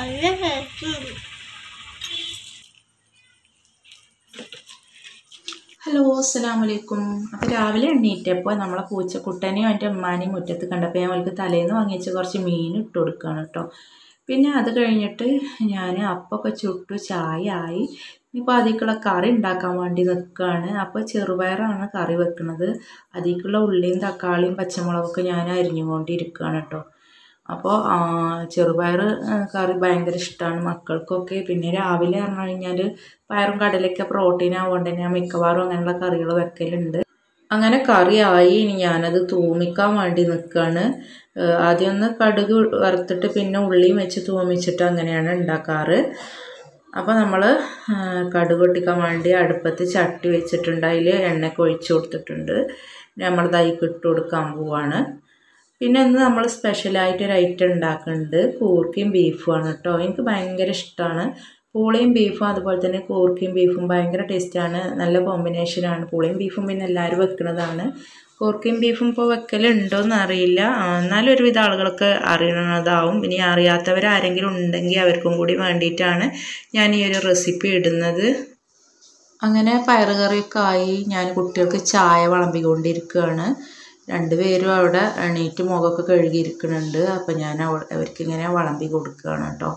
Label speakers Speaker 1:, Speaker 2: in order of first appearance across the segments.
Speaker 1: നല്ല taste
Speaker 2: hello അസ്സലാം വലൈക്കും അപ്പോൾ രാവിലെ എണ്ണീറ്റപ്പോൾ നമ്മളെ പൂച്ചക്കുട്ടനെയും എൻ്റെ ഉമ്മാനെയും മുറ്റത്ത് കണ്ടപ്പോൾ ഞാൻ അവൾക്ക് തലേന്ന് വാങ്ങിച്ച് കുറച്ച് മീൻ ഇട്ട് കൊടുക്കുകയാണ് കേട്ടോ പിന്നെ അത് കഴിഞ്ഞിട്ട് ഞാൻ അപ്പൊക്കെ ചുട്ടു ചായ ആയി ഇപ്പോൾ അതിലേക്കുള്ള കറി ഉണ്ടാക്കാൻ വേണ്ടി നിൽക്കുകയാണ് അപ്പോൾ ചെറുപയറാണ് കറി വെക്കുന്നത് അതിലേക്കുള്ള ഉള്ളിയും തക്കാളിയും പച്ചമുളകൊക്കെ ഞാൻ അരിഞ്ഞുകൊണ്ടിരിക്കുകയാണ് കേട്ടോ അപ്പോൾ ചെറുപയർ ആ, കറി ഭയങ്കര ഇഷ്ടമാണ് മക്കൾക്കൊക്കെ പിന്നെ രാവിലെ പറഞ്ഞു കഴിഞ്ഞാൽ പയറും കടലൊക്കെ പ്രോട്ടീൻ ആവുകൊണ്ട് തന്നെ ഞാൻ മിക്കവാറും അങ്ങനെയുള്ള കറികൾ വെക്കലുണ്ട് അങ്ങനെ കറിയായി ഇനി ഞാനത് തൂമിക്കാൻ വേണ്ടി നിൽക്കുകയാണ് ആദ്യം ഒന്ന് കടുക് വറുത്തിട്ട് പിന്നെ ഉള്ളിയും വെച്ച് തൂമിച്ചിട്ട് അങ്ങനെയാണ് ഉണ്ടാക്കാറ് അപ്പോൾ നമ്മൾ കടുക് പൊട്ടിക്കാൻ വേണ്ടി അടുപ്പത്ത് ചട്ടി വെച്ചിട്ടുണ്ട് അതിൽ എണ്ണയൊക്കെ ഒഴിച്ച് കൊടുത്തിട്ടുണ്ട് നമ്മൾ തൈക്ക് ഇട്ട് കൊടുക്കാൻ പോവാണ് പിന്നെ ഇന്ന് നമ്മൾ സ്പെഷ്യലായിട്ട് ഒരു ഐറ്റം ഉണ്ടാക്കുന്നുണ്ട് കൂർക്കയും ബീഫുമാണ് കേട്ടോ എനിക്ക് ഭയങ്കര ഇഷ്ടമാണ് പൂളയും ബീഫും അതുപോലെ തന്നെ കൂർക്കയും ബീഫും ഭയങ്കര ടേസ്റ്റാണ് നല്ല കോമ്പിനേഷനാണ് പൂളയും ബീഫും പിന്നെ എല്ലാവരും വെക്കുന്നതാണ് കൂർക്കയും ബീഫും ഇപ്പോൾ വെക്കലുണ്ടോയെന്ന് അറിയില്ല ആ, എന്നാലും ഒരുവിധ ആളുകളൊക്കെ അറിയണതാവും ഇനി അറിയാത്തവർ ആരെങ്കിലും ഉണ്ടെങ്കിൽ അവർക്കും കൂടി വേണ്ടിയിട്ടാണ് ഞാൻ ഈ ഒരു റെസിപ്പി ഇടുന്നത് അങ്ങനെ പയറുകറിയൊക്കെ ആയി ഞാൻ കുട്ടികൾക്ക് ചായ വിളമ്പിക്കൊണ്ടിരിക്കുകയാണ് രണ്ടുപേരും അവിടെ എണീറ്റ് മുഖമൊക്കെ കഴുകിയിരിക്കുന്നുണ്ട് അപ്പം ഞാൻ അവ- അവർക്ക് ഇങ്ങനെ വിളമ്പി കൊടുക്കുകയാണ് കേട്ടോ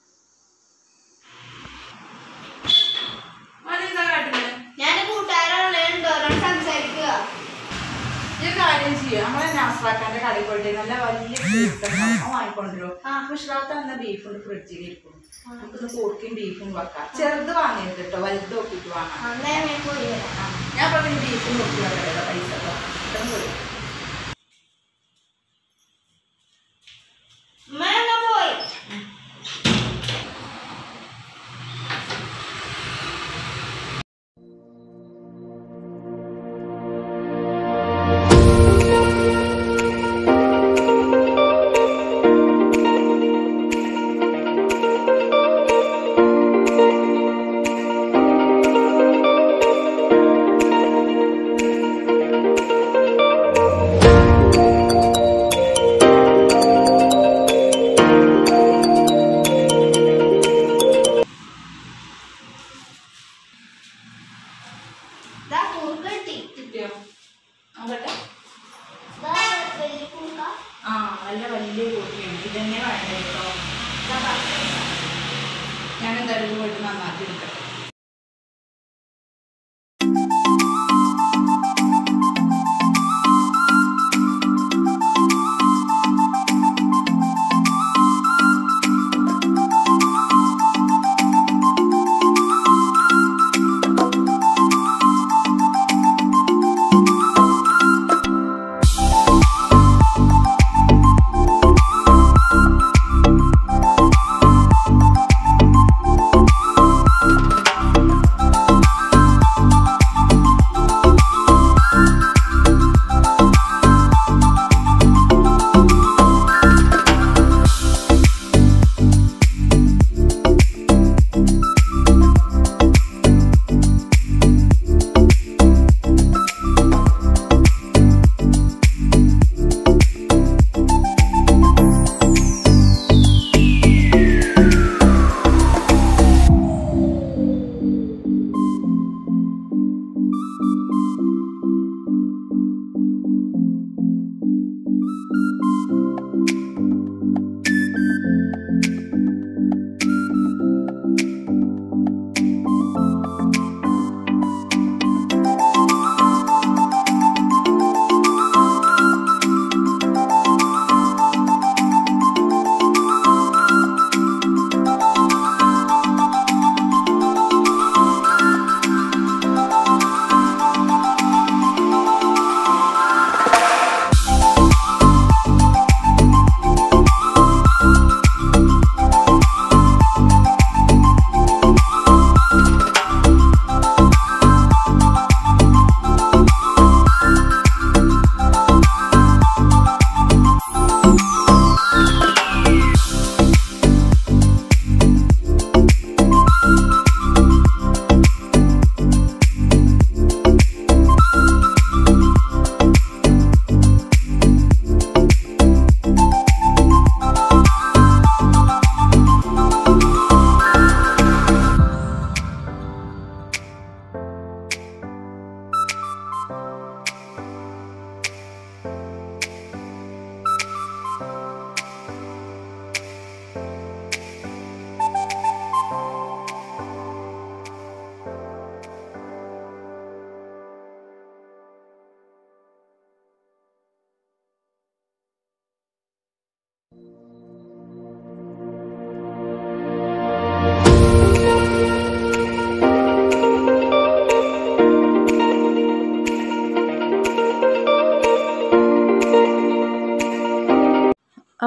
Speaker 1: ഞാൻ കൂട്ടുകാരോട് സംസാരിക്കുക
Speaker 2: കാര്യം ചെയ്യാം നമ്മളെ നാസ്രാക്കാന്റെ കടയിൽ പോയിട്ട് നല്ല വലിയ വാങ്ങിക്കൊണ്ടിരും വിശ്രാത്ത എന്ന ബീഫുണ്ട് ഫ്രിഡ്ജിൽ ഇരിക്കും നമുക്കിന്ന് കൂർക്കയും ബീഫും വെക്കാം ചെറുത് വാങ്ങിയിട്ട് കേട്ടോ വലുത് നോക്കിയിട്ട് വാങ്ങാം
Speaker 1: അങ്ങനെ പോയി
Speaker 2: ആ, ഞാൻ പറഞ്ഞു ബീഫും നോക്കി വെക്കട്ടെ പൈസ കേട്ടോ ഇത്രയും പോയി
Speaker 1: ഉമ്മ പോയി ദാ കുറുക്ക് കിട്ടി
Speaker 2: കിട്ടിയോ നോക്കട്ടെ
Speaker 1: ദാ വലിയ കുറുക്ക
Speaker 2: ആ നല്ല വലിയ കൂട്ടിയാണ് ഇതന്നെ വേണ്ട കേട്ടോ ഇതാ ബാക്കി. ഞാൻ എന്തായാലും പോയിട്ട് നന്നാക്കി എടുക്കട്ടെ
Speaker 1: ആ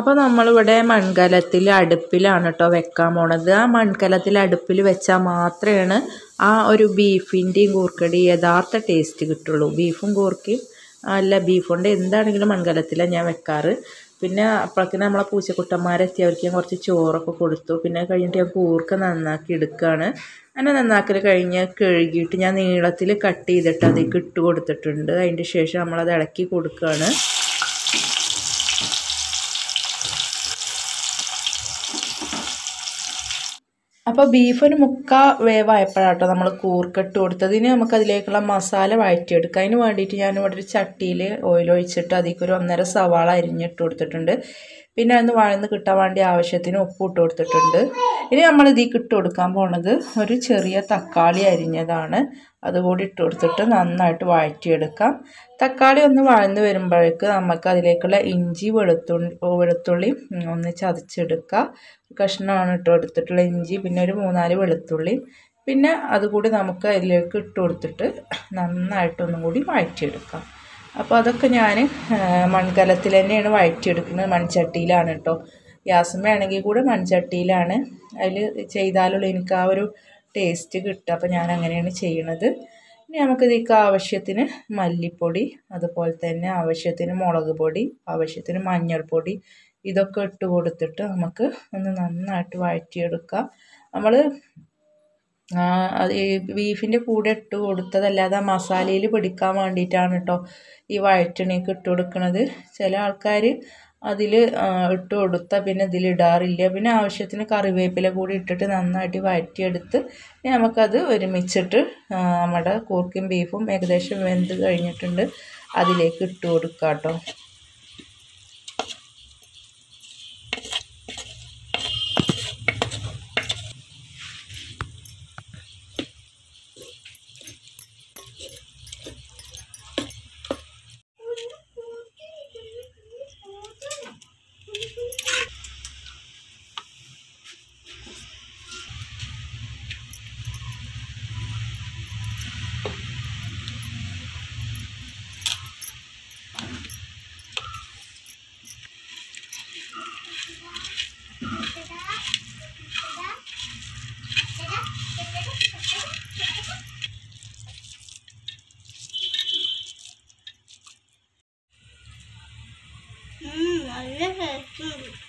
Speaker 2: അപ്പോൾ നമ്മളിവിടെ മൺകലത്തിൽ അടുപ്പിലാണ് കേട്ടോ വെക്കാൻ പോണത് ആ മൺകലത്തിൽ അടുപ്പിൽ വെച്ചാൽ മാത്രമേ ആ ഒരു ബീഫിൻ്റെയും കൂർക്കടി യഥാർത്ഥ ടേസ്റ്റ് കിട്ടുള്ളൂ ബീഫും കൂർക്കയും അല്ല ബീഫ് കൊണ്ട് എന്താണെങ്കിലും മൺകലത്തിലാണ് ഞാൻ വെക്കാറ് പിന്നെ അപ്പോഴേക്കും നമ്മളെ പൂച്ചക്കുട്ടന്മാരെത്തി അവർക്ക് ഞാൻ കുറച്ച് ചോറൊക്കെ കൊടുത്തു പിന്നെ അത് കഴിഞ്ഞിട്ട് ഞാൻ കൂർക്ക നന്നാക്കി എടുക്കുകയാണ് അങ്ങനെ നന്നാക്കൽ കഴിഞ്ഞ് കഴുകിയിട്ട് ഞാൻ നീളത്തിൽ കട്ട് ചെയ്തിട്ട് അതിലേക്ക് ഇട്ട് കൊടുത്തിട്ടുണ്ട് അതിൻ്റെ ശേഷം നമ്മളത് ഇളക്കി കൊടുക്കുകയാണ് അപ്പോൾ ബീഫിന് മുക്ക വേവായപ്പോഴാട്ടോ നമ്മൾ കൂർക്കിട്ട് കൊടുത്തത് ഇനി നമുക്ക് അതിലേക്കുള്ള മസാല വഴറ്റിയെടുക്കാം അതിന് വേണ്ടിയിട്ട് ഞാൻ ഇവിടെ ഒരു ചട്ടിയിൽ ഓയിൽ ഒഴിച്ചിട്ട് അതിലേക്ക് ഒരു ഒന്നര സവാള അരിഞ്ഞിട്ട് കൊടുത്തിട്ടുണ്ട് പിന്നെ അതൊന്ന് വഴന്ന് കിട്ടാൻ വേണ്ടി ആവശ്യത്തിന് ഉപ്പ് ഇട്ട് കൊടുത്തിട്ടുണ്ട് ഇനി നമ്മൾ ഇതിലേക്ക് ഇട്ട് കൊടുക്കാൻ പോണത് ഒരു ചെറിയ തക്കാളി അരിഞ്ഞതാണ് അതുകൂടി ഇട്ട് കൊടുത്തിട്ട് നന്നായിട്ട് വഴറ്റിയെടുക്കാം തക്കാളി ഒന്ന് വഴന്ന് വരുമ്പോഴേക്ക് നമുക്ക് അതിലേക്കുള്ള ഇഞ്ചി വെളുത്തുള്ളി വെളുത്തുള്ളി ഒന്ന് ചതച്ചെടുക്കുക കഷ്ണമാണ് ഇട്ട് കൊടുത്തിട്ടുള്ള ഇഞ്ചി പിന്നെ ഒരു മൂന്നാല് വെളുത്തുള്ളി പിന്നെ അതുകൂടി നമുക്ക് അതിലേക്ക് ഇട്ട് കൊടുത്തിട്ട് നന്നായിട്ടൊന്നും കൂടി വഴറ്റിയെടുക്കാം അപ്പോൾ അതൊക്കെ ഞാൻ മൺകലത്തിൽ തന്നെയാണ് വഴറ്റിയെടുക്കുന്നത് മൺചട്ടിയിലാണ് കേട്ടോ ഗ്യാസുമ്മയാണെങ്കിൽ കൂടെ മൺചട്ടിയിലാണ് അതിൽ ചെയ്താലുള്ള എനിക്ക് ആ ഒരു ടേസ്റ്റ് കിട്ടുക അപ്പോൾ ഞാൻ അങ്ങനെയാണ് ചെയ്യണത് ഇനി നമുക്ക് ഇതിലേക്ക് ആവശ്യത്തിന് മല്ലിപ്പൊടി അതുപോലെ തന്നെ ആവശ്യത്തിന് മുളക് പൊടി ആവശ്യത്തിന് മഞ്ഞൾപ്പൊടി ഇതൊക്കെ ഇട്ട് കൊടുത്തിട്ട് നമുക്ക് ഒന്ന് നന്നായിട്ട് വഴറ്റിയെടുക്കാം നമ്മൾ അത് ഈ ബീഫിൻ്റെ കൂടെ ഇട്ട് കൊടുത്തതല്ലാതെ ആ മസാലയിൽ പിടിക്കാൻ വേണ്ടിയിട്ടാണ് കേട്ടോ ഈ വഴറ്റണേക്ക് ഇട്ട് കൊടുക്കുന്നത് ചില ആൾക്കാർ അതിൽ ഇട്ട് കൊടുത്താൽ പിന്നെ ഇതിൽ ഇടാറില്ല പിന്നെ ആവശ്യത്തിന് കറിവേപ്പില കൂടി ഇട്ടിട്ട് നന്നായിട്ട് വഴറ്റിയെടുത്ത് നമുക്കത് ഒരുമിച്ചിട്ട് നമ്മുടെ കൂർക്കും ബീഫും ഏകദേശം വെന്ത് കഴിഞ്ഞിട്ടുണ്ട് അതിലേക്ക് ഇട്ട് കൊടുക്കാം കേട്ടോ
Speaker 1: ഉം, നല്ല ടേസ്റ്റ് ഉണ്ട്